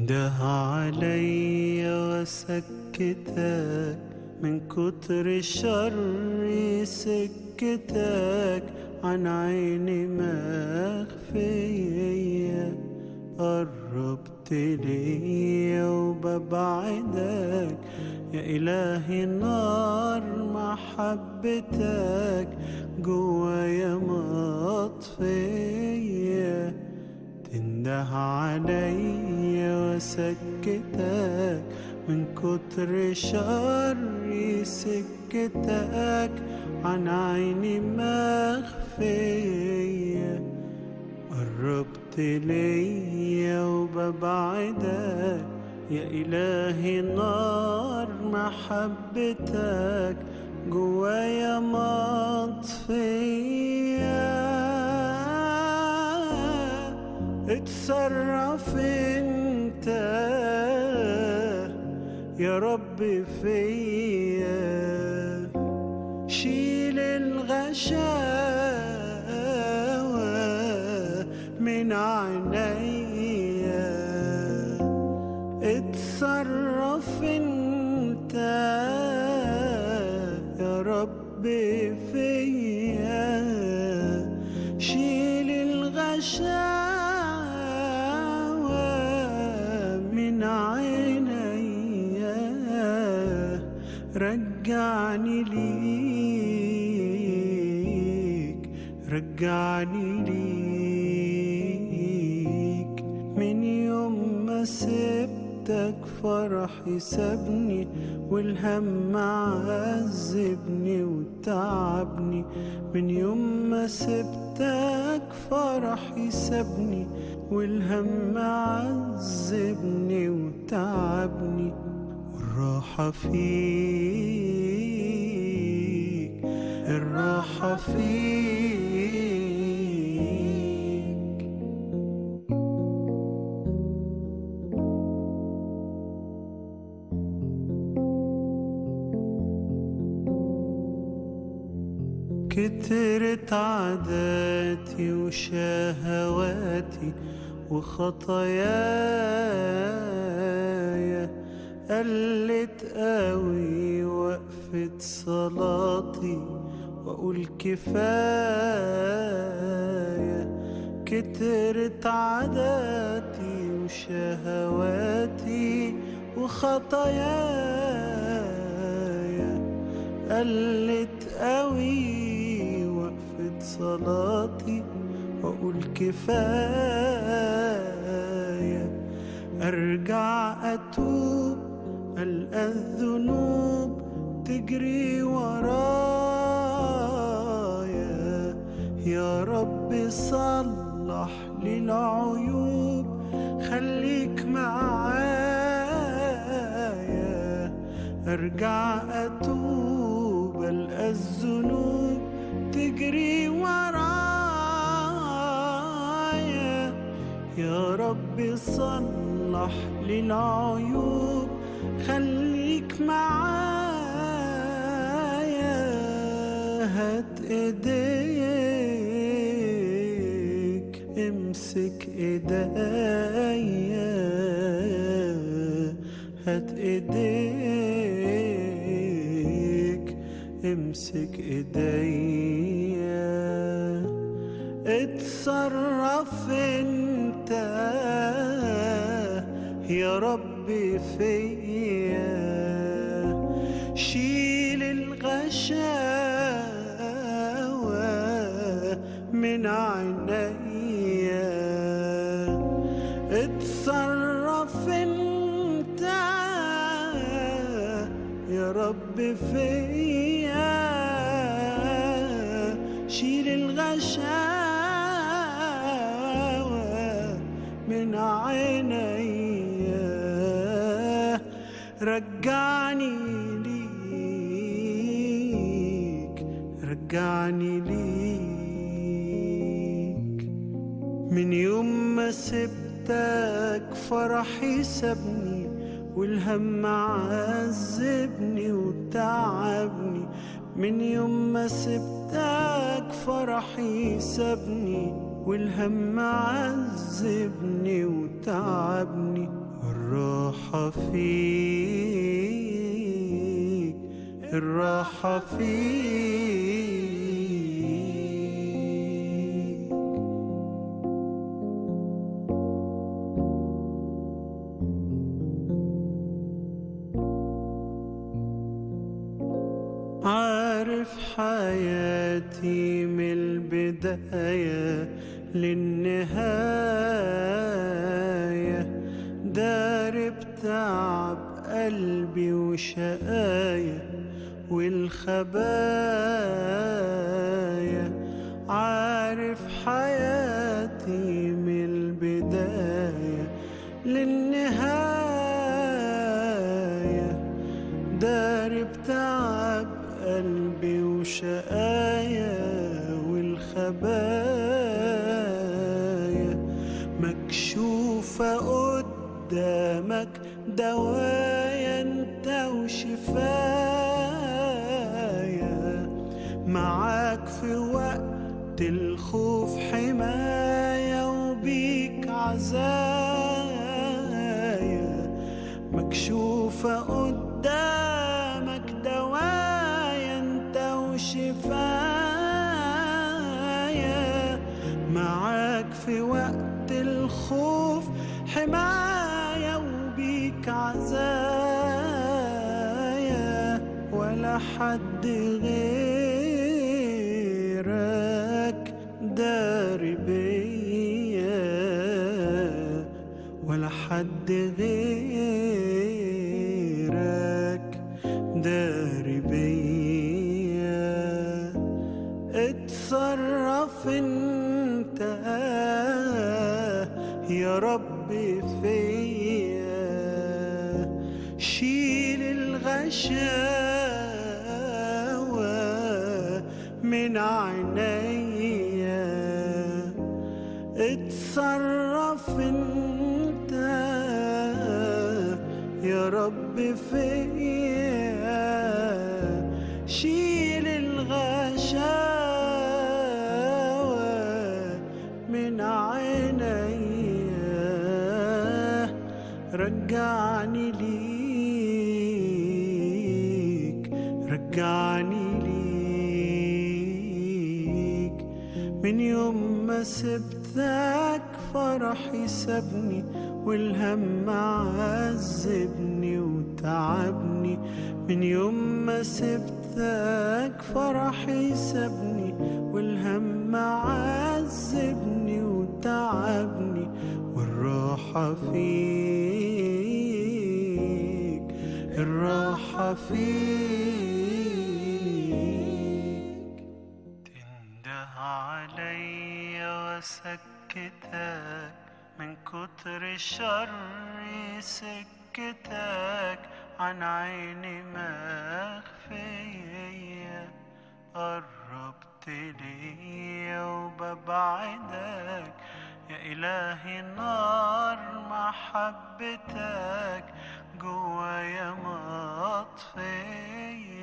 تنده علي وسكتك من كتر الشر سكتك عن عيني مخفية قربت ليا وببعدك يا إلهي نار محبتك جوايا مطفية تنده عليا وسكتك من كتر شري سكتك عن عيني مخفية قربت ليا وببعدك يا إلهي نار محبتك جوايا مطفية اتصرف انت يا رب فيا شيل الغشاوة من عينيا اتصرف انت يا رب فيا شيل الغشاوة من عينيا رجعني ليك رجعني ليك من يوم ما سبتك فرحي سابني والهم عذبني وتعبني من يوم ما سبتك فرحي سابني والهم عذبني وتعبني والراحة فيك الراحة فيك كترت عاداتي وشهواتي وخطاياي قلت قوي وقفة صلاتي وأقول كفاية كترت عاداتي وشهواتي وخطاياي قلت قوي وقفة صلاتي وأقول كفاية أرجع أتوب ألقى الذنوب تجري ورايا يا رب صلح لي العيوب خليك معايا ارجع اتوب القى الذنوب تجري ورايا يا رب صلح لي العيوب خليك معايا هات ايديك امسك ايديا هات ايديك امسك ايديا اتصرف انت يا ربي فيا شيل الغشاوة من عينيا اتصرف انت يا رب فيا شيل الغشاوة من عينيا رجعني ليك رجعني ليك من يوم ما سبتك فرحي سابني والهم عذبني وتعبني من يوم ما سبتك فرحي سابني والهم عذبني وتعبني والراحة فيك الراحة فيك عارف حياتي من البداية للنهاية دارب تعب قلبي وشقايا والخبايا عارف حياتي من البداية للنهاية دارب تعب قلبي وشقايا والخبايا مكشوفة قدامك دوايا انت وشفايا معاك في وقت الخوف حماية وبيك عزايا مكشوفة قدامك دوايا انت وشفايا معاك في وقت الخوف حماية وبيك عزايا ولا حد غيرك داري بيا ولا حد غيرك داري بيا اتصرف انت يا رب فيا شيل الغشاوة من عينيا اتصرف انت يا رب فيا شيل الغشاوة من عينيا رجعني ليك رجعني ليك من يوم ما سبتك فرحي سابني والهم عذبني وتعبني من يوم ما سبتك فرحي سابني والهم عذبني وتعبني والراحة فيك الراحة فيك تنده عليا وسكتك من كتر الشر سكتك عن عيني مخفية قربت ليا وببعدك يا إلهي نار محبتك جوايا مطفية